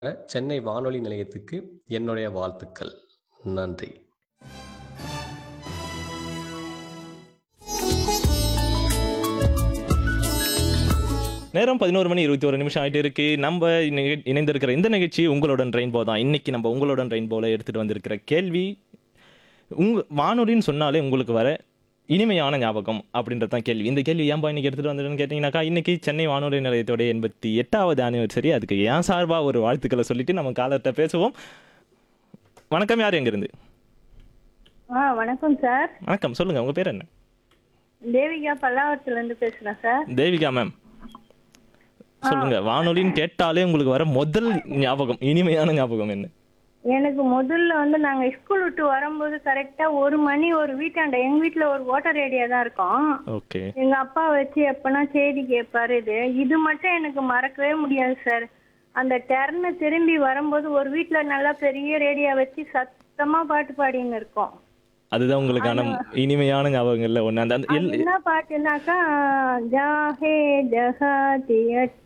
சென்னை வானொலி நிலையத்துக்கு என்னுடைய வாழ்த்துக்கள். நன்றி. நேரம் 11 மணி 21 நிமிஷம் ஆயிட்டு இருக்கு. நம்ப இணை இணைந்திருக்கிற இந்த நிகழ்ச்சி உங்களுடன் ரெயின்போ தான். இன்னைக்கு நம்ம உங்களுடன் ரெயின்போல எடுத்துட்டு வந்திருக்கிற கேள்வி, உங்க வானொலின்னு சொன்னாலே உங்களுக்கு வர இனிமையான ஞாபகம் அப்படின்றது தான் கேள்வி. இந்த கேள்வி ஏன்பா இன்னைக்கு எடுத்துட்டு வந்தேன்னு கேட்டீங்கன்னாக்கா, இன்னைக்கு சென்னை வானொலி நிலையத்தோட 88வது ஆனிவர்சரி. அதுக்கு என் சார்பா ஒரு வாழ்த்துக்கள சொல்லிட்டு நம்ம காலர்ட்ட பேசுவோம். வணக்கம் யார் எங்கிருந்து? ஆ வணக்கம் சார் வணக்கம் சொல்லுங்க உங்க பேர் என்ன? தேவிகா பல்லாவரத்துல இருந்து பேசுறேன் சார் தேவிகா மேம். சொல்லுங்க வானொலின்னு கேட்டாலே உங்களுக்கு வர முதல் ஞாபகம் இனிமையான ஞாபகம் என்ன? எனக்கு முதல்ல வந்து நாங்க ஸ்கூல் விட்டு வரும்போது கரெக்டா ஒரு மணி ஒரு வீட்டாண்ட எங்க வீட்ல ஒரு ஓட்டர் ரேடியோ தான் இருக்கும் ஓகே. எங்க அப்பா வச்சு எப்பனா செய்தி கேட்பாரு இது இது மட்டும் எனக்கு மறக்கவே முடியாது சார் அந்த டெர்ன திரும்பி வரும்போது ஒரு வீட்ல நல்லா பெரிய ரேடியோ வச்சு சத்தமா பாட்டு பாடின்னு இருக்கோம் அதுதான் உங்களுக்கான இனிமையான ஞாபகங்கள்ல ஒண்ணு. அந்த அந்த அது எல் என்ன பாட்டுனாக்கா ஜாஹே ஜஹாதி